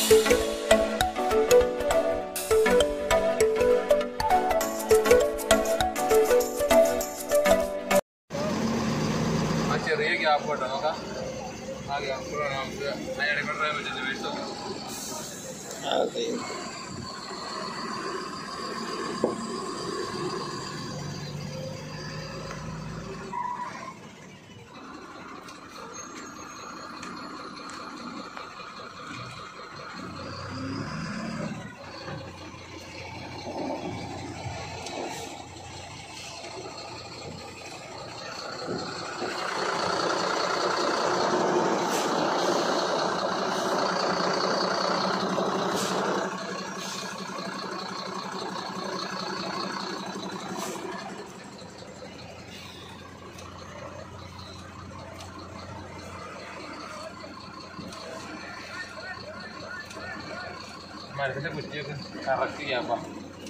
ആ ചെറിയ ഗ്യാപ്പ് കേട്ടോ നോക്കാം ആ ഗ്യാപ്പ് നമുക്ക് അതിനിടയ്ക്ക് ഡ്രൈവ് വെച്ചിട്ട് വേസ്റ്റ് നോക്കാം മരത്തിന്റെ കുറ്റിയൊക്കെ കറക്റ്റ് ഗ്യാപ്പാ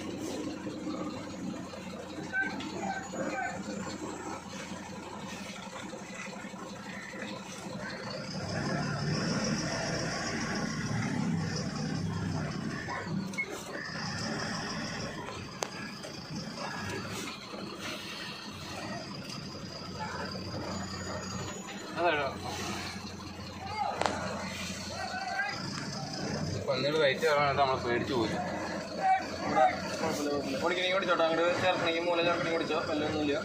അതാണോ പന്നിയുടെ വയറ്റ് കയറാനായിട്ട് നമ്മൾ പേടിച്ചു പോയി ഓടിക്കണെങ്കിൽ ഓടിച്ചോട്ടോ അങ്ങോട്ട് ചേർക്കണമെങ്കിൽ മൂല ചേർക്കണമെങ്കിൽ ഓടിച്ചോ വല്ലതൊന്നുമില്ല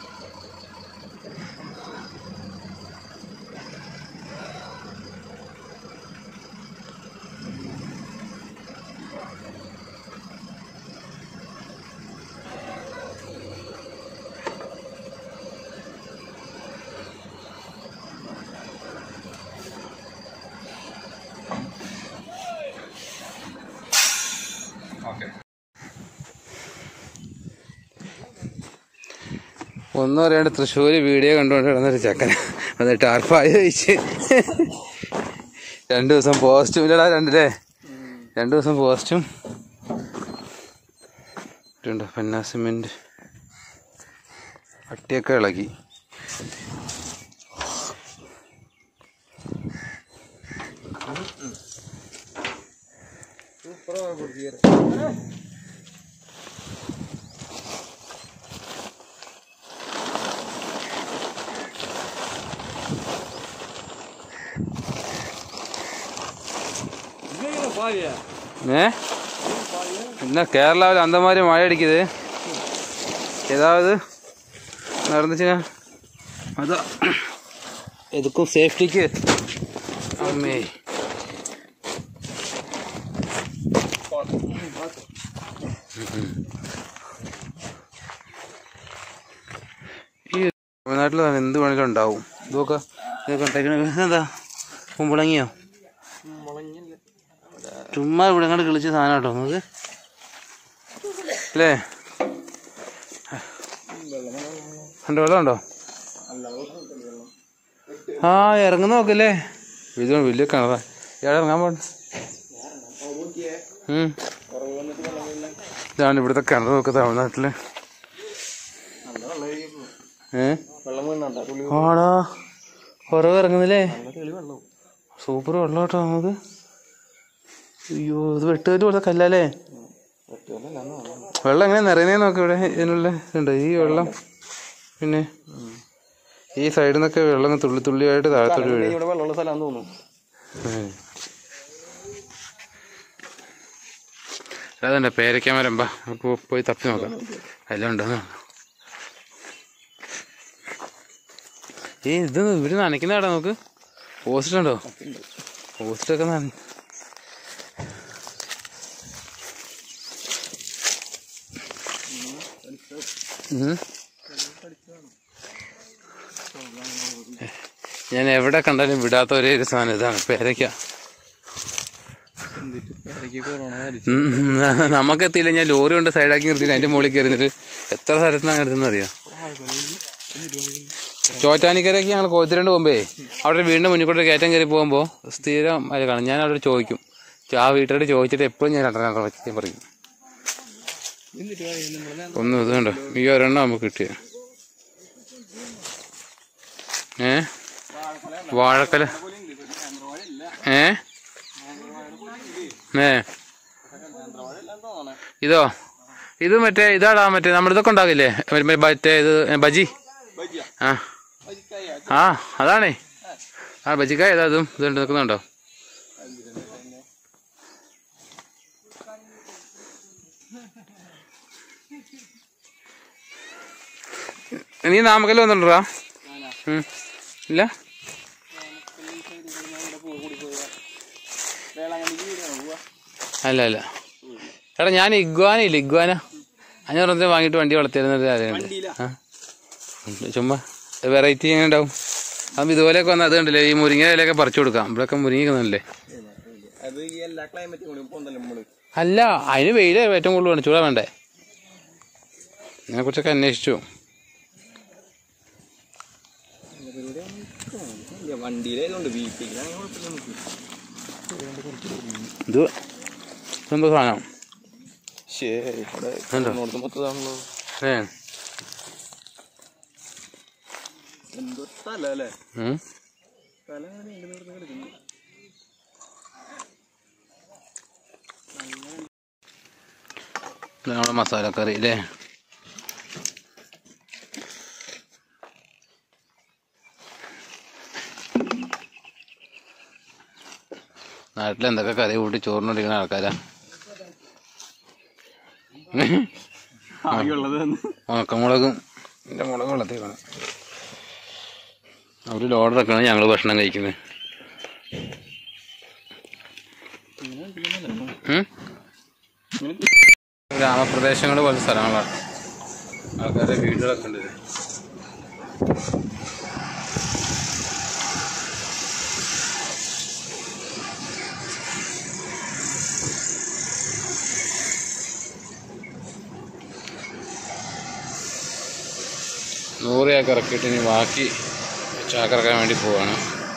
ഓക്കെ ഒന്നും അറിയാണ്ട് തൃശ്ശൂർ വീഡിയോ കണ്ടുകൊണ്ട് കിടന്നൊരു ചക്കന എന്നിട്ട് ടാർപ്പായി കഴിച്ച് രണ്ടു ദിവസം പോസ്റ്റും ഇല്ലടാ രണ്ടില്ലേ രണ്ടു ദിവസം പോസ്റ്റും ഇട്ടുണ്ടോ പെന്നാ സിമെന്റ് പട്ടിയൊക്കെ ഇളകി ഏ என்ன கேரளாவில் அந்த மாதிரி மழை அடிக்குது ஏதாவது நடந்துச்சுன்னா அதான் எதுக்கும் சேஃப்டிக்கு அம்மே ഈ തമിഴ്നാട്ടിൽ എന്ത് വേണമെങ്കിലും ഉണ്ടാവും ഇതൊക്കെ ഇതൊക്കെ ഉണ്ടാക്കണ എന്താ കുമ്പളങ്ങിയോ ചുമ്മാ ഇവിടെ അങ്ങോട്ട് കളിച്ച സാധനം കേട്ടോ നമുക്ക് അല്ലേ എൻ്റെ വെള്ളം ഉണ്ടോ ആ ഇറങ്ങുന്ന നോക്കല്ലേ ഇത് വലിയ കിണറാ ഇയാളെ ഇറങ്ങാൻ പോണ്ട ഉം. ഇതാണ് ഇവിടുത്തെ കിണർ നോക്കുക തമിഴ്നാട്ടില് ഏ വെള്ളം വീണണ്ട തുള്ളി ആടാ കുറവ് ഇറങ്ങുന്നില്ലേ തെളി വെള്ളം സൂപ്പർ വെള്ളം കേട്ടോ നമുക്ക് അയ്യോ ഇത് വെട്ടുകല്ല് പോലത്തെ കല്ലല്ലേ വെള്ളം എങ്ങനെ നിറയുന്നേ നോക്ക് ഇവിടെ ഇതിനുള്ള ഇതുണ്ട് ഈ വെള്ളം പിന്നെ ഈ സൈഡിൽ നിന്നൊക്കെ വെള്ളം ഇങ്ങ് തുള്ളി തുള്ളിയായിട്ട് താഴത്തോട്ട് വീഴും ഇവിടെ വെള്ളമുള്ള സ്ഥലം തോന്നുന്നു ഉം. അതുണ്ട് പേരയ്ക്കാൻ വരമ്പാ നമുക്ക് പോയി തപ്പി നോക്കാം എല്ലാം ഉണ്ടെന്ന് ഈ ഇത് ഇവര് നനയ്ക്കുന്നതാടാ നോക്ക് പോസ്റ്റ് ഉണ്ടോ പോസ്റ്റൊക്കെ നന ഉം. ഞാൻ എവിടെ കണ്ടാലും വിടാത്ത ഒരേ ഒരു സാധനം ഇതാണ് പേരയ്ക്ക ഉം, ഉം. നമുക്കെത്തിയില്ല ഞാൻ ലോറി കൊണ്ട് സൈഡാക്കി നിർത്തി അതിന്റെ മുകളിൽ കയറിന്നിട്ട് എത്ര സ്ഥലത്താണ് എടുത്തെന്ന് അറിയാം ചോറ്റാനിക്കരയ്ക്ക് ഞങ്ങൾ കോത്തിരണ്ട് പോകുമ്പേ അവിടെ വീടിന്റെ മുന്നിൽ കൂടെ ഒരു കയറ്റം കയറി പോകുമ്പോൾ സ്ഥിരം അത് കാണും ഞാൻ അവിടെ ചോദിക്കും ആ വീട്ടിലോട് ചോദിച്ചിട്ട് എപ്പോഴും ഞാൻ രണ്ടെണ്ണം വെച്ചാൽ പറയും ഒന്നും ഇത് കണ്ടോ ഈ ഒരെണ്ണം നമുക്ക് കിട്ടിയ ഏ വാഴക്കല ഏ ഏ നേന്ത്രവാഴെല്ലാം തോന്നണേ ഇതോ ഇത് മറ്റേ ഇതാടാ മറ്റേ നമ്മളിതൊക്കെ ഉണ്ടാകില്ലേ മറ്റേ മറ്റേ ഇത് ബജി ബജിയ ആ ബജിക്കായ ആ അതാണേ ആ ബജിക്കായ ഏതാ ഇതും ഇതുണ്ട് നിൽക്കുന്നുണ്ടോ നീ നാമക്കല് വന്നിട്ടുണ്ടോ ഉം. ഇല്ല വേളാങ്കണ്ണിക്ക് വീടാണ് പോവാ അല്ല അല്ല എടാ ഞാൻ ഇഗ്വാന ഇല്ല ഇഗ്വാന അഞ്ഞൂറ് റുപ്യ വാങ്ങിയിട്ട് വണ്ടി വളർത്തിരുന്നത് അറിയുന്നുണ്ട് വണ്ടിയില ആ ഉണ്ട്. ചുമ്മാ വെറൈറ്റി എങ്ങനെ ഉണ്ടാവും അപ്പം ഇതുപോലെയൊക്കെ വന്നാൽ അത് കണ്ടില്ലേ ഈ മുരിങ്ങ ഇലയൊക്കെ പറിച്ചു കൊടുക്കാം ഇവിടെയൊക്കെ മുരിങ്ങിക്കുന്നില്ലേ അത് ഈ എല്ലാ ക്ലൈമറ്റും കൂടി പോന്നല്ലേ നമ്മള് അല്ല അതിന് വെയിൽ ഏറ്റവും കൂടുതൽ വേണം ചൂടാ വേണ്ടേ ഇതിനെക്കുറിച്ചൊക്കെ അന്വേഷിച്ചു വണ്ടിയിലായതുകൊണ്ട് വീട്ടിൽ കുഴപ്പമില്ല നമുക്ക് ഇത് എന്തോ സാധനം ശരി ഇവിടെ ഉണ്ടോ? നോടത്ത് മൊത്തതാണല്ലോ ഏ എന്തോ തല അല്ലേ ഉം. തല അങ്ങനെ നീണ്ടു നീർന്ന് കിടക്കുന്നു ഇത് നമ്മുടെ മസാലക്കറി അല്ലേ നാട്ടിൽ എന്തൊക്കെ കറി കൂട്ടി ചോറിനൊടിക്കുന്ന ആൾക്കാരാ ആകെയുള്ളത് ഉണക്കമുളകും എൻ്റെ മുളക് വെള്ളത്തിൽ കാണാം അവർ ലോഡറൊക്കെയാണ് ഞങ്ങൾ ഭക്ഷണം കഴിക്കുന്നത് ഉം? ഗ്രാമപ്രദേശങ്ങൾ പോലത്തെ സ്ഥലങ്ങളാണ് ആൾക്കാരുടെ വീടുകളൊക്കെ ഉണ്ട് ഇതിൽ. നൂറ് ഏക്കർ ഇറക്കിയിട്ട് ഇനി ബാക്കി ചാക്കിറക്കാൻ വേണ്ടി പോവാണ്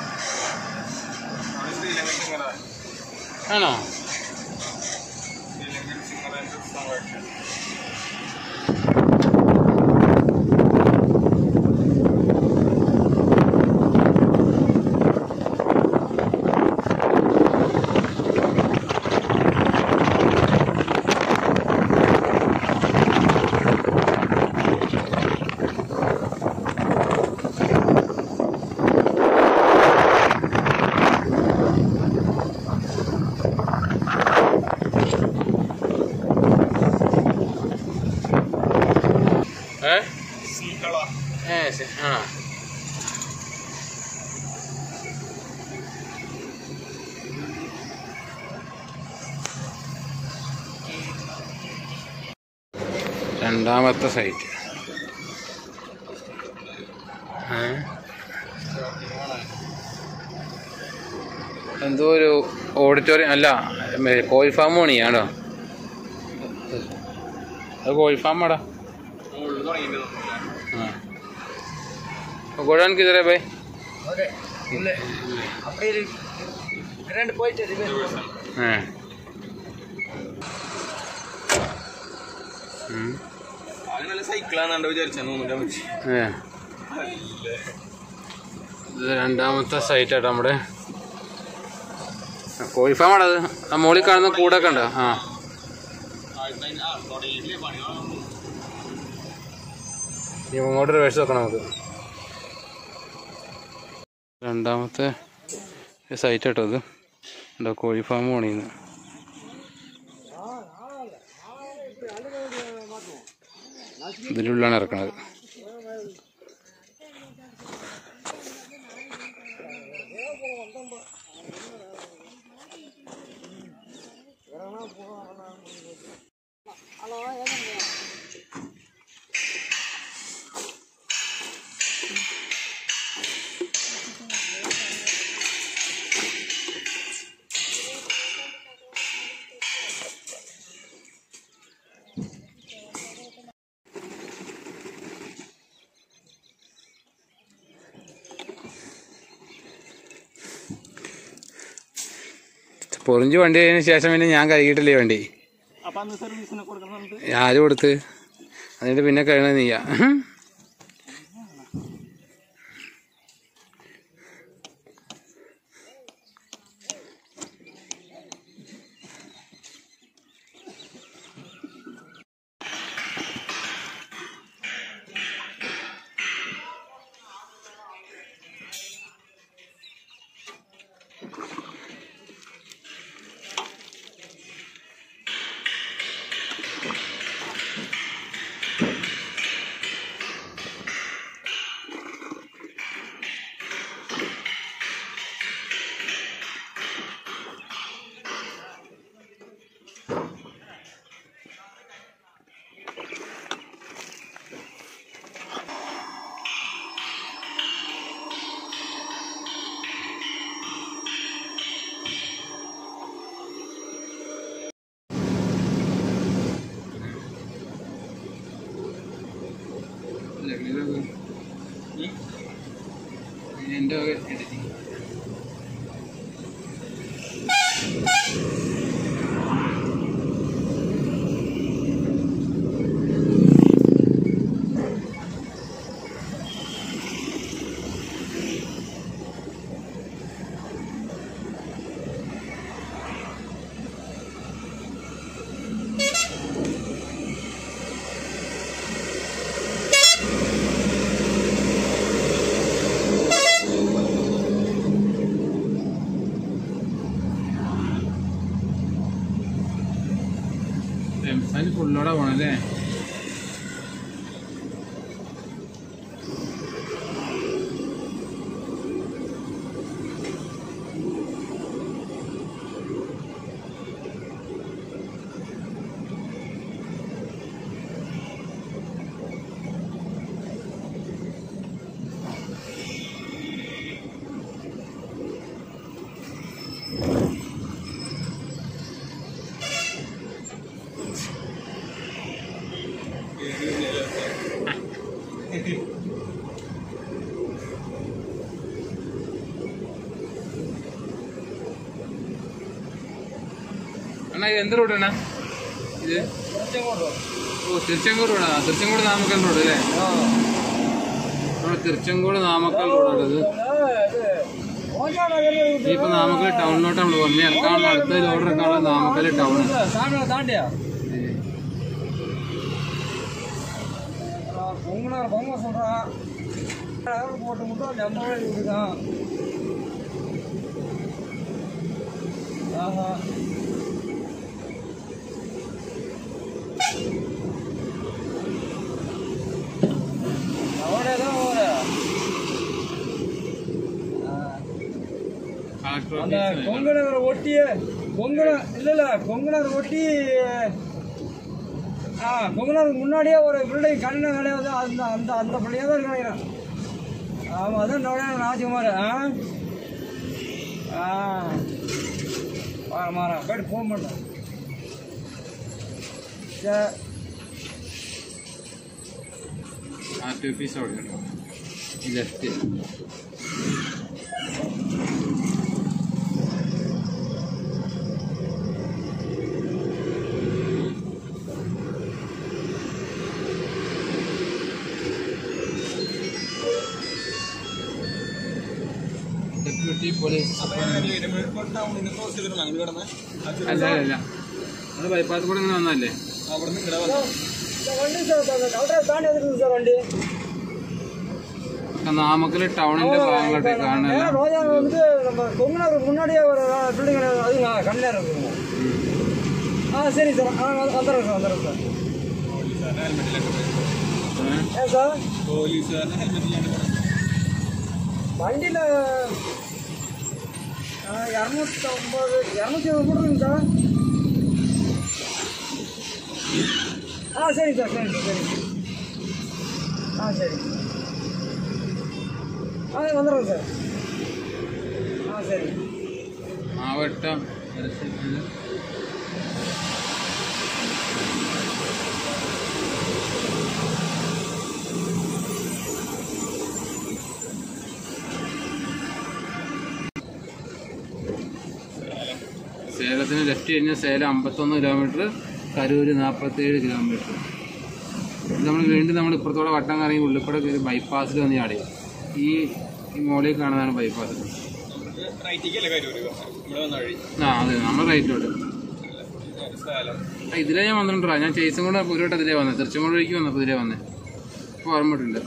ആണോ ഏ ഏ ശരി ആ രണ്ടാമത്തെ സൈറ്റ് ഏ? എന്തോ ഒരു ഓഡിറ്റോറിയം അല്ല മേ- കോഴി ഫാം പണിയാണോ അത് കോഴി ഫാമാടാ हाँ गोडाउन किधर है भाई രണ്ട് പോയിട്ട് हाँ हम्म, അത് നല്ല സൈക്കിളാന്നാണ്ട് വിചാരിച്ചാ തോന്നുന്നില്ല മച്ചി ഏ. ഇത് രണ്ടാമത്തെ സൈറ്റ് ആട്ടോ നമ്മുടെ കോഴി ഫാമാണോ അത് ആ മുകളിൽ കാണുന്ന കൂടൊക്കെ ഉണ്ടോ ആ ഇനി ഇങ്ങോട്ട് റിവേഴ്സ് വെക്കണം നമുക്ക് രണ്ടാമത്തെ സൈറ്റ് കേട്ടോ ഇത് ഉണ്ടോ കോഴി ഫാം പണിയുന്നു ഇതിനുള്ളിലാണ് ഇറക്കണത് പൊറിഞ്ച് വണ്ടി കഴിഞ്ഞ ശേഷം പിന്നെ ഞാൻ കഴുകിയിട്ടില്ലേ വണ്ടി അപ്പൊ അന്ന് സർവീസിന് കൊടുക്കണം പറഞ്ഞിട്ട് ആര് കൊടുത്ത് എന്നിട്ട് പിന്നെ കഴിയണത് നീയാ ടെമ്പൻ ഫുള്ളോടെ പോണല്ലേ അണ്ണാ ഇത് എന്ത് റോഡാണ് ഇത് ഓ തിരുച്ചെങ്കോട് റോഡാ തിരുച്ചെങ്കോട് നാമക്കൽ റോഡ് അല്ലേ നമ്മുടെ തിരുച്ചെങ്കോട് നാമക്കൽ റോഡാണ് ഇത് ഇപ്പൊ നാമക്കൽ ടൗണിലോട്ടാണ് പോകുന്നത് ഇറക്കാനുള്ള അടുത്ത ലോഡ് ഇറക്കാനുള്ള നാമക്കൽ ടൗൺ தாண்டியா பொங்கனார் பொங்க சொல்றான் போட்டு மட்டும் நம்ம இதுதான் ஆஹா அவ்வளோதான் ஒரு அந்த കളക്ടർ கொங்கு நகரை ஒட்டி கொங்கு ந- இல்ல இல்ல கொங்கு நகர் ஒட்டி ஆ கொங்கு நகருக்கு முன்னாடியே ஒரு பில்டிங் கண்ண வேலையை வந்து அந்த அந்த அந்த பிள்ளையாக தான் இருக்கு நினைக்கிறேன் ஆமாம் அதான் நவீன ராஜகுமார் ஆ ஆ மாற மாற போயிட்டு ஃபோன் பண்ணேன் சரி ആർ ടി ഓഫീസ് അവിടെ ലെഫ്റ്റ് ഡെപ്യൂട്ടി പോലീസ് അല്ല അല്ല അത് ബൈപ്പാസ് കൂടെ ഇങ്ങനെ വന്നല്ലേ இந்த வண்டி சார் கலெக்டரை தாண்டி வந்துருக்கு சார் வண்டி നാമക്കൽ ടൗണിന്റെ ഭാഗങ്ങളൊക്കെ കാണുന്നില്ല நேரா ரோஜா வந்துட்டு நம்ம கொங்குநாருக்கு முன்னாடியே ஒரு பில்டிங் அதுங்க கண்ணில் இருக்குங்க ஆ சரி சார் ஆ வந்துடுறேன் சார் வந்துடுறேன் சார் ஏன் சார் வண்டியில் இரநூத்தம்பது இரநூத்தி இருபது போட்டுருங்க சார் ஆ சரிங்க சார் சரிங்க சார் சரிங்க ஆ சரி ஆ வந்துடுறேன் சார் ஆ சரி മാവട്ടം സേലത്തിന് ലെഫ്റ്റ് കഴിഞ്ഞാൽ സേലം അമ്പത്തൊന്ന് കിലോമീറ്റർ കരൂര് നാൽപ്പത്തേഴ് കിലോമീറ്റർ നമ്മൾ വീണ്ടും നമ്മൾ ഇപ്പുറത്തോടെ വട്ടം കറങ്ങി ഉള്ളിക്കൂടെ കയറി ബൈപ്പാസിൽ വന്ന് ചാടിയത് ഈ ഈ മോളിൽ കാണുന്നതാണ് ബൈപ്പാസ് റൈറ്റിക്കല്ലേ കാര്യം ഇവിടെ വന്ന വഴി ആ അതെ നമ്മൾ റൈറ്റിലോട്ട് സ്ഥലം ആ, ഇതിലേ ഞാൻ വന്നിട്ടുണ്ടോ ഞാൻ ചേസും കൂടെ ഒരു വട്ടം ഇതിലേ വന്നത് തിരുച്ചങ്ങോട് വഴിക്ക് വന്നപ്പോൾ ഇതിലേ വന്നേ ഇപ്പോൾ ഓർമ്മയിട്ടുണ്ട്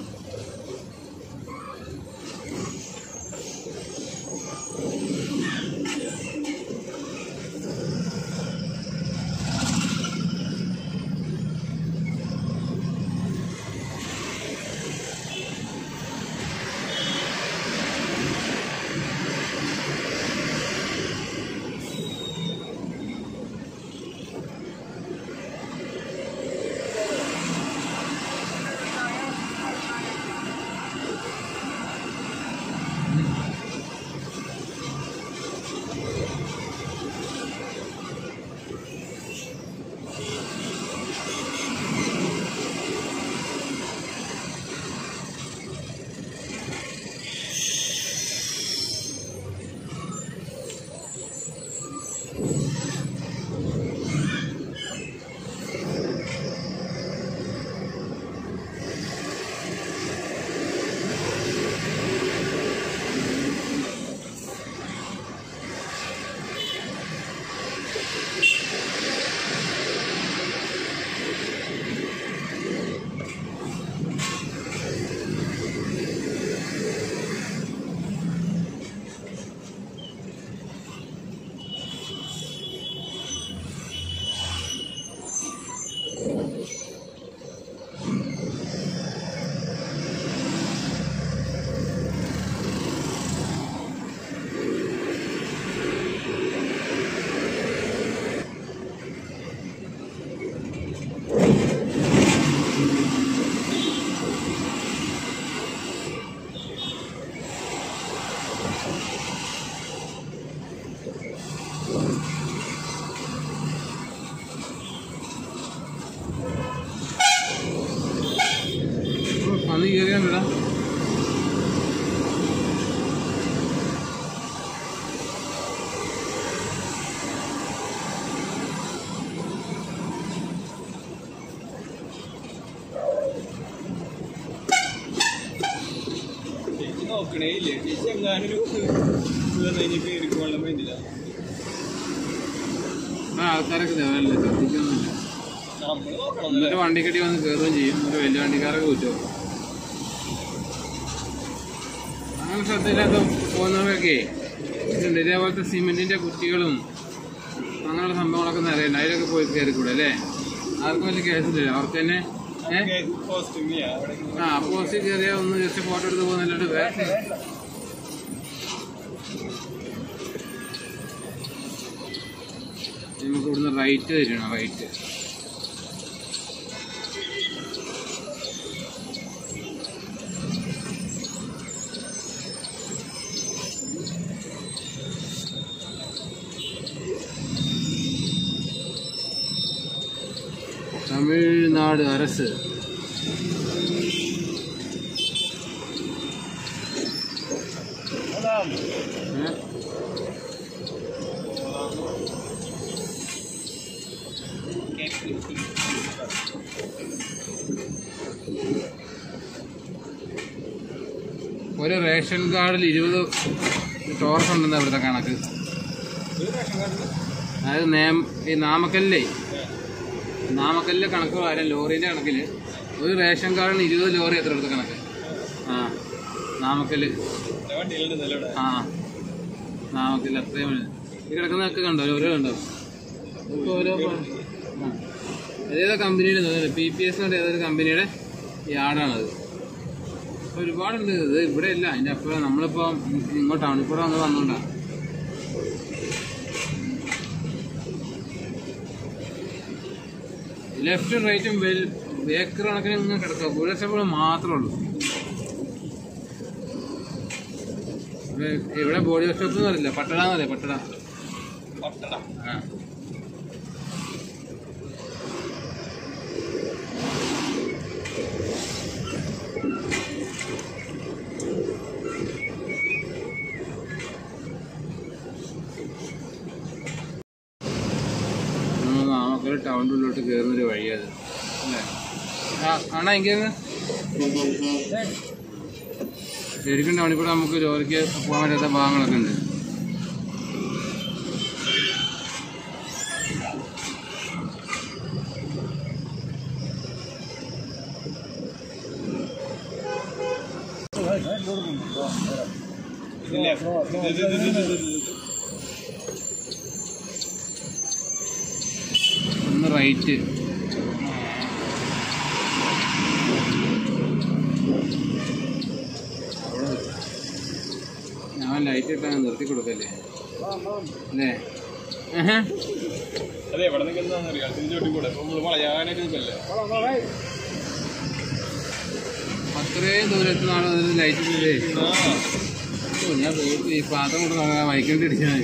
നോക്കണേ ഇല്ലേ ചേച്ചി എങ്ങാനൊരു ഇത് വന്ന് കഴിഞ്ഞ് കയറി വെള്ളം വേണ്ടില്ല ആ ആൾക്കാരൊക്കെ ഇതേപോലെ ശ്രദ്ധിക്കൊന്നുമില്ല നമ്മൾ നോക്കണം എന്നിട്ട് വണ്ടിക്കടി വന്ന് കയറുകയും ചെയ്യും എന്നിട്ട് വലിയ വണ്ടിക്കാരൊക്കെ കുറ്റവും അങ്ങനെ ശ്രദ്ധയില്ലാത്ത പോകുന്നവരൊക്കെ ഇതുണ്ട് ഇതേപോലത്തെ സിമെന്റിന്റെ കുറ്റികളും അങ്ങനെയുള്ള സംഭവങ്ങളൊക്കെ നിറയുണ്ട് അതിലൊക്കെ പോയി കയറിക്കൂടെ അല്ലേ ആർക്കും വലിയ കേസില്ല അവർക്ക് തന്നെ ഏഹ് പോസ്റ്റിംഗ് അവിടെ ആ പോസ്റ്റ് കയറിയ ഒന്ന് ജസ്റ്റ് ഫോട്ടോ എടുത്ത് പോകുന്നല്ലാണ്ട് വേറെ നമുക്ക് ഇവിടുന്ന് റൈറ്റ് തരണം റൈറ്റ് തമിഴ്നാട് അരസ് ഏ? ഒരു റേഷൻ കാർഡിൽ ഇരുപത് ടോർസ് ഉണ്ടെന്ന് ഇവിടുത്തെ കണക്ക് അതായത് നേം ഈ നാമക്കല്ലേ നാമക്കല്ലിലെ കണക്ക് പറയാം ലോറീൻ്റെ കണക്കിൽ ഒരു റേഷൻ കാർഡിന് ഇരുപത് ലോറി എത്ര എടുത്ത കണക്ക് ആ നാമക്കല്ല് വണ്ടിയിലുണ്ടല്ലോ ഇവിടെ ആ നാമക്കല്ല് അത്രയും വലുത്. ഈ കിടക്കുന്നതൊക്കെ കണ്ടോ ഓരോ കണ്ടോ ഇതൊക്കെ ഓരോ പ- ആ. അതേതോ കമ്പനിയുടെ തോന്നുന്നു പി പി എസ് ഏതൊരു കമ്പനിയുടെ യാർഡാണത് ഒരുപാടുണ്ട് ഇത് ഇവിടെ ഇല്ല അതിൻ്റെ അപ്പുറം നമ്മളിപ്പോൾ ഇങ്ങോട്ടാണ് ഇപ്പോൾ വന്ന് വന്നോണ്ടാ ലെഫ്റ്റും റൈറ്റും വെൽ ഏക്കർ കണക്കിന് ഇങ്ങനെ കിടക്കുക പുഴച്ചപ്പോൾ മാത്രമേ ഉള്ളൂ ഇവിടെ- ഇവിടെ ബോഡി വർക്ക്ഷോപ്പ് എന്ന് പറയില്ല പട്ടട എന്ന് പറയാം പട്ടട പട്ടണ ആ നമ്മൾ നാമക്കൽ ടൗണിൻ്റെ ഉള്ളിലോട്ട് കയറുന്നൊരു വഴിയത് അല്ലേ ആ ആണോ എങ്കിൽ ശരിക്കും ടൗണിൽ കൂടെ നമുക്ക് ജോലിക്ക് പോകാൻ പറ്റാത്ത ഭാഗങ്ങളൊക്കെ ഉണ്ട് ഇതില്ലേ ഇത് ഇത് ഇത് ഇത് ഇത് ഇത്. ഒന്ന് റൈറ്റ് ഞാൻ ലൈറ്റ് ഇട്ടാൽ നിർത്തി കൊടുക്കല്ലേ അല്ലേ ആഹാ. അതെ ഇവിടെ നിൽക്കുന്നതാണെന്ന് അറിയാം ഇതിന് ചോട്ടി കൂടെ അപ്പൊ നമ്മള് വളയാനായിട്ട് നിൽക്കല്ലേ അത്രയും ദൂരത്ത് നാളെ വന്നിട്ട് ലൈറ്റ് ഇട്ടില്ലേ ആ ഓ, ഞാൻ പോയിട്ട് ഈ പാത്രം കൊണ്ട് വൈകേണ്ടി ഇടിച്ചാൽ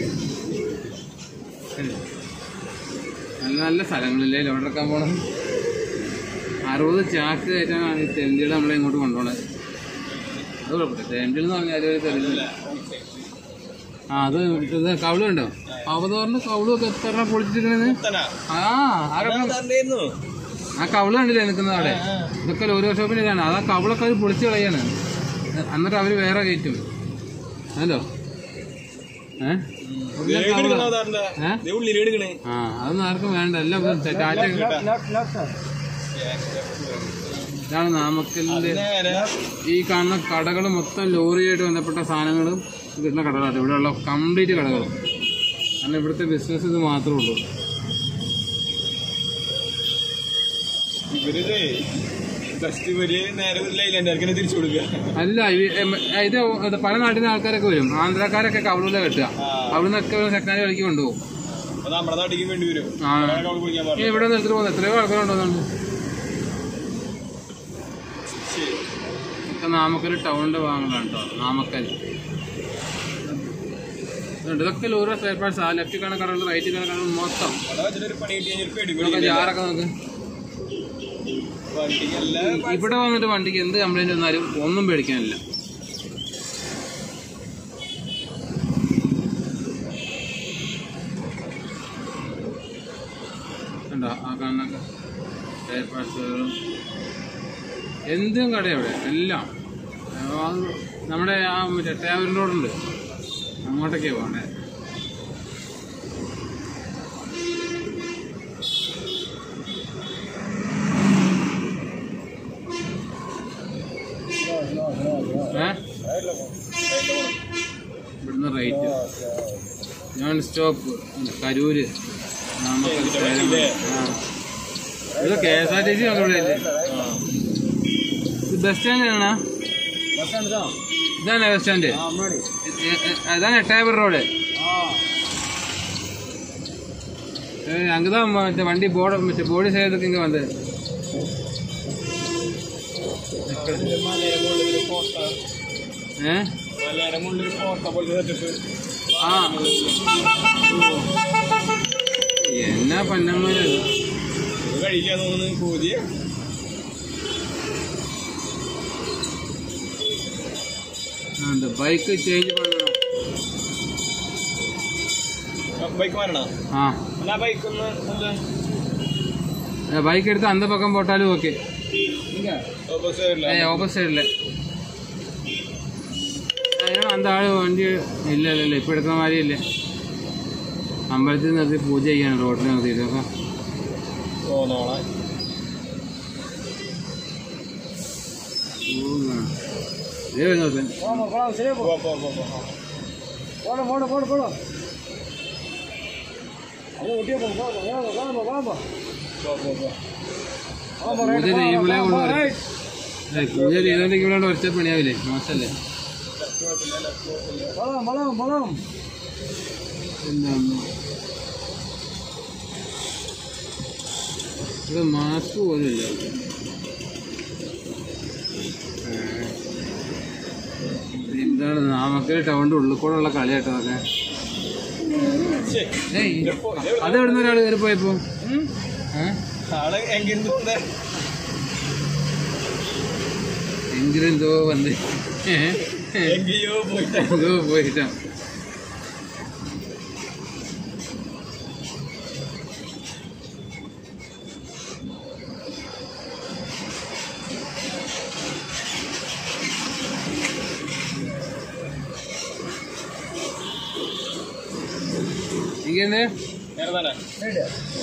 നല്ല നല്ല സ്ഥലങ്ങളില്ലേ ലോഡ് എടുക്കാൻ പോണം അറുപത് ചാക്ക് കയറ്റാനാണ് ഈ തെണ്ടികൾ നമ്മളെ ഇങ്ങോട്ട് കൊണ്ടുപോണത് അത് കുഴപ്പമില്ല തെണ്ടിൽ എന്ന് പറഞ്ഞാൽ ഒരു തെളിവില്ല ആ അത് ഇത് കവളുണ്ടോ അവതോറിന്റെ കവളുമൊക്കെ എത്ര പൊളിച്ചിരിക്കണത് തനാ ആ ആരൊക്കെ തന്നേന്നു ആ കവള് കണ്ടില്ലേ നിൽക്കുന്നത് അവിടെ ഇതൊക്കെ ഓരോ ഷോപ്പിന് ഇതാണ് അത് ആ കവളൊക്കെ അവർ പൊളിച്ച് കളയാണ് എന്നിട്ട് അവര് വേറെ കയറ്റും ഹലോ ഏ ഏ? ഉള്ളിൽ എടുക്കണേ ആ അതൊന്നും ആർക്കും വേണ്ട എല്ലാം ഇപ്പൊ ടാറ്റ ഇതാണ് നാമക്കലിന്റെ നേരെ ഈ കാണുന്ന കടകൾ മൊത്തം ലോറിയായിട്ട് ബന്ധപ്പെട്ട സാധനങ്ങളും കിട്ടുന്ന കടകളാണ് ഇവിടെയുള്ള കംപ്ലീറ്റ് കടകൾ കാരണം ഇവിടുത്തെ ബിസിനസ് ഇത് മാത്രമേ ഉള്ളൂ ഇവരിതേ ഫെസ്റ്റിവല് നേരെ ലൈലാൻഡാർക്കിനെ തിരിച്ചു കൊടുക്കുക അല്ല ഇ- എം- ഇത് ഇത് പല നാട്ടിൽ നിന്ന് ആൾക്കാരൊക്കെ വരും ആന്ധ്രാക്കാരൊക്കെ കവളൂല കെട്ടുക അവിടുന്നൊക്കെ സെക്കൻഡ് കളിക്ക് കൊണ്ടുപോകും അപ്പൊ നമ്മുടെ നാട്ടിലേക്ക് വേണ്ടി വരും ആ അവിടെ കുളിക്കാൻ ഈ പറഞ്ഞു ഇവിടെ നിർത്തിട്ട് പോകുന്നത് എത്രയോ ആൾക്കാരുണ്ടോന്നുണ്ട് ഇതൊക്കെ നാമക്കൽ ടൗണിന്റെ ഭാഗങ്ങളാണ് കേട്ടോ നാമക്കൽ ഇതുണ്ട്. ഇതൊക്കെ ലോറി സ്പെയർ പാർട്സ് ആ ലെഫ്റ്റ് കാണുന്ന കടകൾ റൈറ്റ് കാണുന്ന കടകൾ മൊത്തം അവിടെ വെച്ചിട്ടൊരു പണി കിട്ടി കഴിഞ്ഞാൽ പേടി ഇതൊക്കെ ജാറൊക്കെ നോക്ക് വണ്ടിക്ക് എല്ലാം ഇവിടെ വന്നിട്ട് വണ്ടിക്ക് എന്ത് കംപ്ലൈന്റ് വന്നാലും ഒന്നും പേടിക്കാനില്ല കണ്ടോ ആ കാണുന്ന ടയർ പാർട്സുകളും എന്തും കട അവിടെ എല്ലാം അത് നമ്മുടെ ആ ചെട്ടയാവൂരിൻ്റെ റോഡുണ്ട് അങ്ങോട്ടൊക്കെയാ പോകണ്ടേ ഏ ഇവിടുന്ന് rate non stop Karur Namakkal Salem. ആ. ഇത് K S R T C ഇവിടെ ഇല്ലേ ഇത് ബസ് സ്റ്റാൻഡിലാണ് பஸ் ஸ்டாண்டு தான் ഇതാണ് ബസ് സ്റ്റാൻഡ് ஆ முன்னாடி അതാണ് എട്ടായപ്പുറ റോഡ് ஆ அங்கதான் மற்ற வண்டி போட மற்ற போடி செய்யறதுக்கு இங்க வந்து മലയുടെ മുകളിൽ ഒരു കോട്ട ഏ? മലയുടെ മുകളിൽ ഒരു കോട്ട പോലത്തെ സെറ്റപ്പ് ആ എന്നാ പന്നമ്മര് ഇത് കഴിക്കാൻ തോന്നുന്നു പൂതിയ அந்த பைக்கு சேஞ்ச் பண்ணணும் ബൈക്ക് മാറണ ആ എന്നാ ബൈക്ക് ഒന്ന് ഒന്ന് பைக் எடுத்து அந்த பக்கம் போட்டாலும் ஓகே இங்கே ഓപ്പോസിറ്റ് സൈഡില്ല ഓപ്പോസിറ്റ് സൈഡില് അതിനാണ് അന്ത ആള് വണ്ടി ഇല്ല ഇല്ല ഇല്ല ഇപ്പൊ എടുക്കുന്ന മാതിരി ഇല്ല അമ്പലത്തിൽ നിർത്തി പൂജ ചെയ്യാണ് റോഡിൽ നിർത്തിയിട്ട് അപ്പൊ തോന്നോളാം ഇതേ വരുന്നത് போமா போலாம் சரியா போ പോ പോ പോ പോ போட போட போட போட அது ஒட்டியே போ போமா போமா போமா போமா പോ പോ പോ ஆமா പൂജ ரைட் ചെയ്യുമ്പോഴേ போமா കൊണ്ടുവരും ரைட் ഏയ് പൂജ ചെയ്തോണ്ടെങ്കിൽ ഇവിടെ ഒറ്റ പണിയാവില്ലേ മോശല്ലേ போலாம் போலாம் போலாம் എന്താ ഇവിടെ മാസ്ക് പോലും ഇല്ല ആ. എന്താണ് നാമക്കൽ ടൗണിന്റെ ഉള്ളിൽ കൂടെ ഉള്ള കളിയാട്ടോ അതൊക്കെ ശരി ഏയ് അത് എവിടുന്ന് ഒരാൾ കയറി പോയപ്പോ ഏ? ആള് എങ്കിലും തോന്നേ എങ്കിലും എന്തോ വന്ന് ഏ? എങ്കിയോ പോയിട്ട് എന്തോ പോയിട്ടാ ഇങ്ങനെ നേരെ തന്നെ ரைட்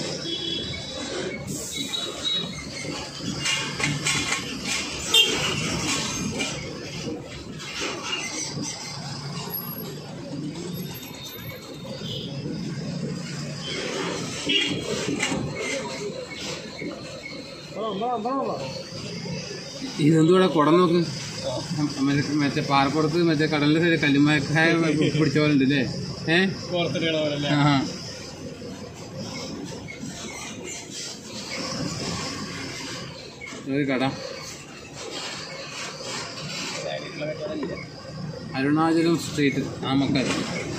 போலாம் போலாம் போலாம் ഇതെന്തുകൂടെ കുടം നോക്ക് മറ്റേ മറ്റേ പാറപ്പുറത്ത് മറ്റേ കടലിന്റെ സൈഡ് കല്ലുമക്കായ പിടിച്ച പോലെ ഉണ്ട് അല്ലേ ഏഹ് പുറത്തിടണ പോലെ ആ ഒരു കട അരുണാചലം സ്ട്രീറ്റ് നാമക്കൽ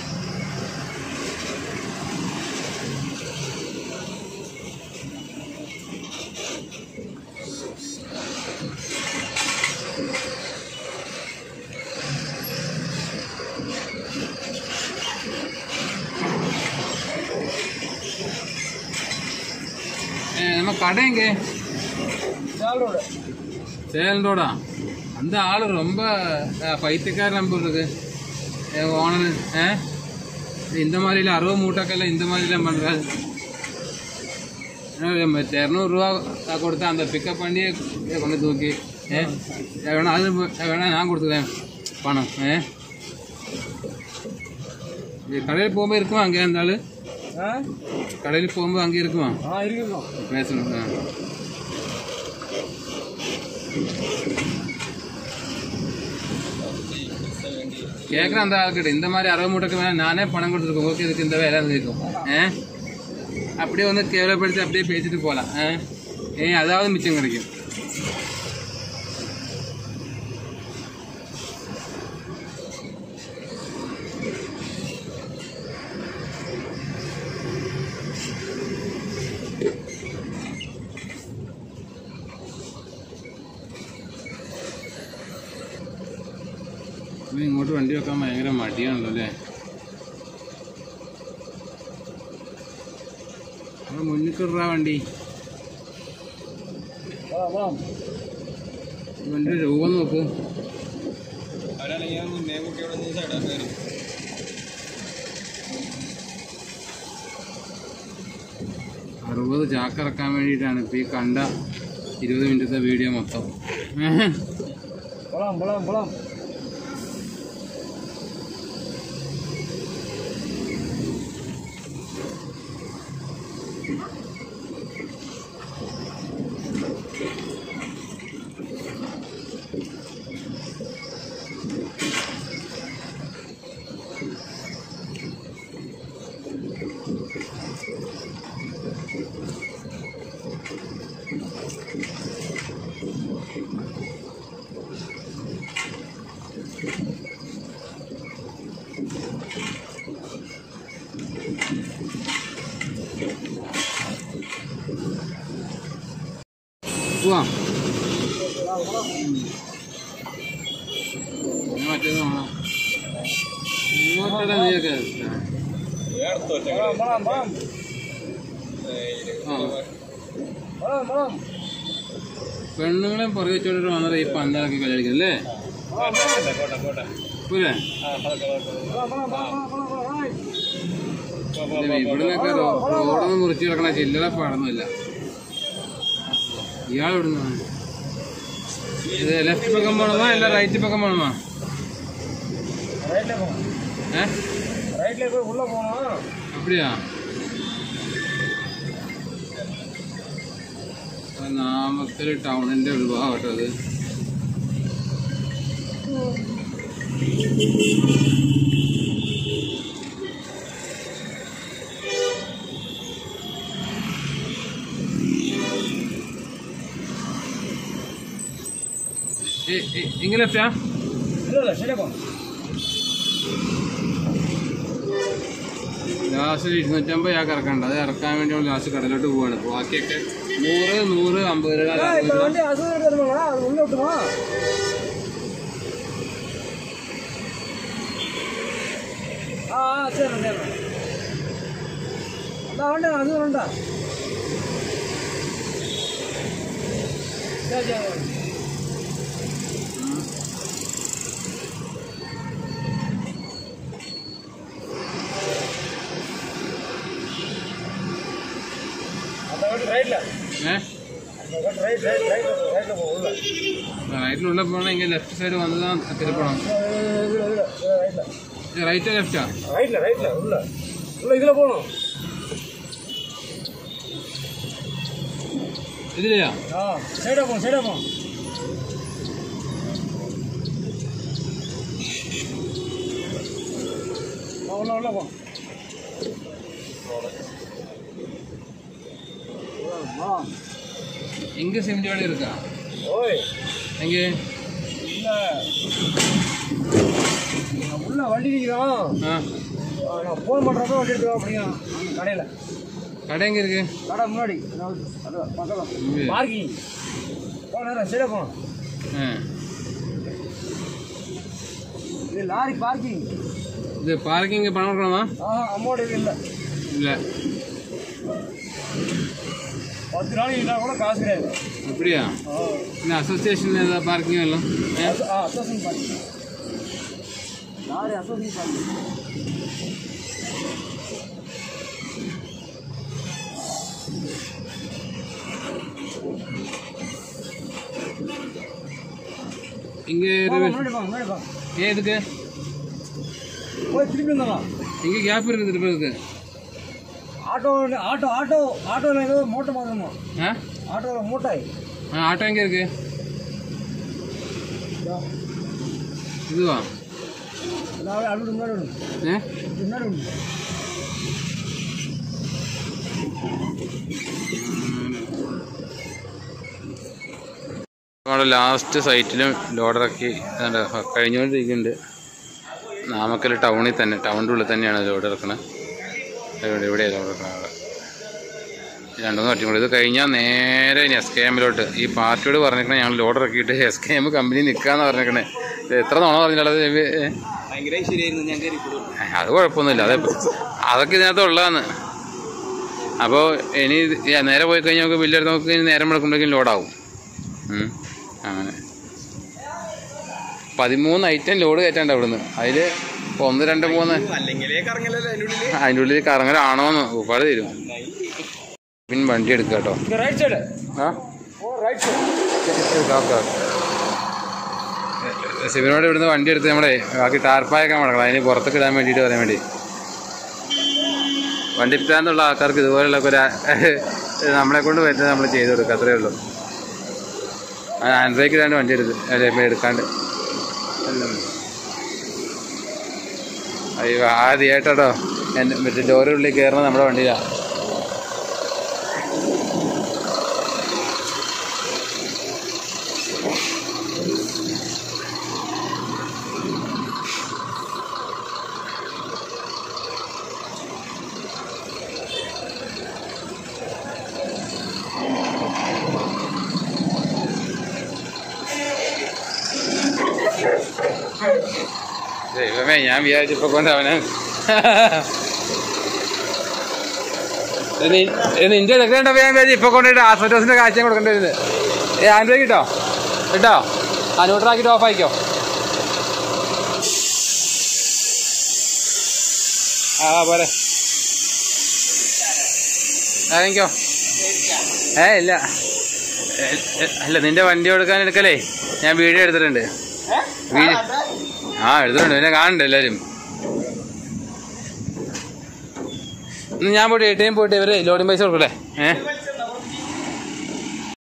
ஏ, நம்ம கடை எங்க சால் ரோடு சேலம் ரோடா அந்த ஆளு ரொம்ப அஹ், பைத்தியக்கார நம்பர் இருக்கு ஓனர் ஆ இந்த மாதிரில அறுபது மூட்டைக்கெல்லாம் இந்த மாதிரிலாம் பண்ணுறாரு இரநூறுவா கொடுத்து அந்த பிக்கப் பண்ணி கொண்டு தூக்கி ஏ வேணா அது வேணா நான் கொடுத்துக்கிறேன் பணம் ஏ கடையில் போகும்போது இருக்குமா அங்கே அந்த ஆள் ஆ கடையில் போகும்போது அங்கே இருக்குமா ஆ இருக்குங்க பேசணும் ஆ கேட்குறேன் அந்த ஆள்கிட்ட இந்த மாதிரி அறுபது மூட்டைக்கு மேலே நானே பணம் கொடுத்துருக்கேன் ஓகே இதுக்கு இந்த வேலை இருக்கும் ஏ அப்படியே வந்து கேவலப்படுத்தி அப்படியே பேசிட்டு போகலாம் ஆ ஏ அதாவது மிச்சம் கிடைக்கும் ഇവൻ ഇങ്ങോട്ട് വണ്ടി വെക്കാൻ ഭയങ്കര മടിയാണല്ലോ അല്ലേ അവിടെ മുന്നിൽ കിടാ വണ്ടി போலாம் போலாம் വണ്ടിയുടെ രൂപം നോക്ക് അവരാണെങ്കിൽ മുന്നേ കുട്ടി അവിടെ നിന്ന് സൈഡാക്കായിരുന്നു അറുപത് ചാക്കിറക്കാൻ വേണ്ടിയിട്ടാണ് ഇപ്പോൾ ഈ കണ്ട ഇരുപത് മിനിറ്റത്തെ വീഡിയോ മൊത്തം போலாம் போலாம் போலாம் പോവാം ഇനി മറ്റേത് നോക്കാം ഇങ്ങോട്ടടാ നീയൊക്കെ അടുത്ത ഒറ്റ போலாம் போலாம் போலாம் ആ போலாம் போலாம் പെണ്ണുങ്ങളെ പുറകെ വെച്ചോണ്ടിട്ട് വന്നത് ഈ പന്താളൊക്കെ കളിക്കുന്നത് അല്ലേ കോട്ടെ കോട്ടെ കോട്ടെ പോരെ ആ അതൊക്കെ അതൊക്കെ போலாம் போலாம் போலாம் போலாம் போலாம் ഇല്ല, ഇവിടുന്നൊക്കെ റോ- റോഡൊന്നും മുറിച്ച് കിടക്കണ ചില്ലറ പാടൊന്നുമില്ല ഇയാൾ ഇവിടുന്ന് ഇത് ലെഫ്റ്റ് പക്കം പോണമാ അല്ല റൈറ്റ് പക്കം പോണമാ ரைட்ல போகணும் ഏ ரைட்ல போய் உள்ள போகணும் அப்படியா നാമക്കൽ ടൗണിന്റെ ഒരു ഭാഗട്ടോ അത് ഇങ്ങനെ ലെഫ്റ്റാ இல்ல இல்ல சரியா போகணும் ലാസ്റ്റ് ഇരുന്നൂറ്റമ്പത് ഞാൻ ഇറക്കണ്ട അത് ഇറക്കാൻ വേണ്ടി ലാസ്റ്റ് കടലോട്ട് പോവാണ് ബാക്കിയൊക്കെ നൂറ് നൂറ് അമ്പത് രൂപ இப்போ അറുപത് രൂപ. வண்டி அசுரம் தருவாங்களா அது உள்ள விட்டுமா ஆ ஆ சரி சரி நான் வண்டி அது வேண்டா சரி சரி அந்த வண்டி ரைட்ல ഏ அந்த வண்டி ரைட் ரைட் ரைட் ரைட்ல போ உள்ள റൈറ്റിലുള്ള പോകണമെങ്കിൽ ലെഫ്റ്റ് സൈഡ് വന്നതാണ് തിരുപ്പണം இதுல இதுல ரைட்ல റൈറ്റ് ലെഫ്റ്റാ ரைட்ல ரைட்ல உள்ள உள்ள இதுல போகணும் ഇതിലെയാ ஆ சைடா போகணும் சைடா போகணும் ஆ, உள்ள உள்ள போ ஆ எங்க சிமெண்ட் வேலை இருக்கா ஓய் எங்க இல்ல நான் உள்ள வண்டி நிற்கிறோம் ஆ நான் ஃபோன் பண்ணுறப்ப வண்டி எடுத்துக்கோ அப்படிங்க அந்த கடையில் கடை எங்க இருக்கு கடை முன்னாடி அதாவது அது பக்கம் இங்க. பார்க்கிங் போன நேரம் சரியா போகணும் ஆ. இது லாரி பார்க்கிங் இது பார்க்கிங் பணம் கொடுக்கணுமா ஆஹா அமௌண்ட் இது இல்லை இல்ல பத்து நாளைக்கு இல்லை கூட காசு கிடையாது அப்படியா ஆ இந்த அசோசியேஷன் ஏதாவது பார்க்கிங் எல்லாம் ஏ? அசோ- ஆ association parking lorry association parking இங்க வாங்க, ஒரு- முன்னாடி வாங்க முன்னாடி வாங்க ஏன் இதுக்கு போய் திருப்பி வந்துடலாம் இங்க கேப் இருக்குது திருப்பதுக்கு ஆட்டோ ஆட்டோ ஆட்டோ ஆட்டோவில் ஏதோ மூட்டை மாற்றணும் ஆ ஆட்டோவில் மூட்டை ஆ ஆட்டோ எங்க இருக்கு இதுவா அதாவது அறுபது முன்னாடி விடுங்க ஏ முன்னாடி விடுங்க നമ്മുടെ ലാസ്റ്റ് സൈറ്റിലും ലോഡിറക്കി അതുകൊണ്ട് കഴിഞ്ഞുകൊണ്ടിരിക്കുന്നുണ്ട് നാമക്കൽ ടൗണിൽ തന്നെ ടൗണിൻ്റെ ഉള്ളിൽ തന്നെയാണ് ലോഡ് ഇറക്കുന്നത് ഇവിടെ ഇവിടെയാണ് ലോഡ് ഇറക്കുന്നത് രണ്ടു മൂന്ന് വട്ടിയും കൂടി ഇത് കഴിഞ്ഞാൽ നേരെ ഇനി എസ് കെ എമ്മിലോട്ട് ഈ പാർട്ടിയോട് പറഞ്ഞേക്കണേ ഞങ്ങൾ ലോഡ് ഇറക്കിയിട്ട് എസ് കെ എം കമ്പനി നിൽക്കാന്ന് പറഞ്ഞേക്കണേ ഇത് എത്ര തവണ പറഞ്ഞിട്ടുള്ളത് ഏ? ഭയങ്കര ശരിയായിരുന്നു ഞാൻ കയറി ഏ, അത് കുഴപ്പമൊന്നുമില്ല അത് അതൊക്കെ ഇതിനകത്ത് ഉള്ളതാണ് അപ്പോൾ ഇനി ഇത് ഈ നേരെ പോയി കഴിഞ്ഞാൽ നമുക്ക് ബില്ലെടുത്ത് നമുക്ക് ഇനി നേരം വിളക്കുമ്പോഴേക്കും ലോഡാവും ഉം. അങ്ങനെ പതിമൂന്ന് ഐറ്റം ലോഡ് കയറ്റാണ്ട് അവിടുന്ന് അതിൽ ഇപ്പൊ ഒന്ന് രണ്ട് മൂന്ന് അല്ലെങ്കിലേ കറങ്ങലല്ലേ അതിൻ്റെ ഉള്ളില് അതിൻ്റെ ഉള്ളിൽ കറങ്ങലാണോന്ന് ഒരുപാട് തരും പിന്നെ വണ്ടി എടുക്കുക കേട്ടോ இங்கே ரைட் சைடு ആ ஓ ரைட் சைடு ഓക്കെ ഓക്കെ ശിവനോട് ഇവിടുന്ന് വണ്ടി എടുത്ത് നമ്മുടെ ബാക്കി ടാർപ്പായൊക്കെ മടക്കണം അതിന് പുറത്തേക്ക് ഇടാൻ വേണ്ടിയിട്ട് പറയാൻ വേണ്ടി വണ്ടി പ്രാന്തുള്ള ആൾക്കാർക്ക് ഇതുപോലുള്ള ഒരു നമ്മളെ കൊണ്ട് പറ്റുന്നത് നമ്മൾ ചെയ്ത് കൊടുക്കുക അത്രേ ഉള്ളൂ ഹാൻഡ് ബ്രേക്ക് ഇടാണ്ട് വണ്ടി എടുത്ത് അല്ലേ എടുക്കാണ്ട് എല്ലാം അയ്യോ ആദ്യമായിട്ടോ എൻ്റെ മറ്റേ ലോറിയുള്ളിൽ കയറുന്നത് നമ്മുടെ വണ്ടിയിലാണ് ദൈവമേ ഞാൻ വിചാരിച്ചപ്പോ കൊണ്ട് അവന് ഇത് നി- ഇത് നിന്റെ എടുക്കണ്ടപ്പോ ഞാൻ വിചാരിച്ചു ഇപ്പൊ കൊണ്ടുപോയിട്ട് ആസ്പെറ്റോസിന്റെ കാഴ്ച കൊടുക്കേണ്ടി വരുന്നത് ഏ ആൻഡ്രോയിഡ് കിട്ടോ കിട്ടോ ആ ന്യൂട്രാക്കിട്ട് ഓഫ് ആയിക്കോ ആ പോരെ ഇറങ്ങിക്കോ ഏ ഇല്ല എ, എ, അല്ല നിന്റെ വണ്ടി കൊടുക്കാൻ എടുക്കലേ ഞാൻ വീഡിയോ എടുത്തിട്ടുണ്ട് വീഡിയോ ആ എടുത്തിട്ടുണ്ട് പിന്നെ കാണണ്ട എല്ലാരും ഇന്ന് ഞാൻ പോയിട്ട് എ ടി എം പോയിട്ട് ഇവര് ലോഡിംഗ് പൈസ കൊടുക്കട്ടെ ഏഹ്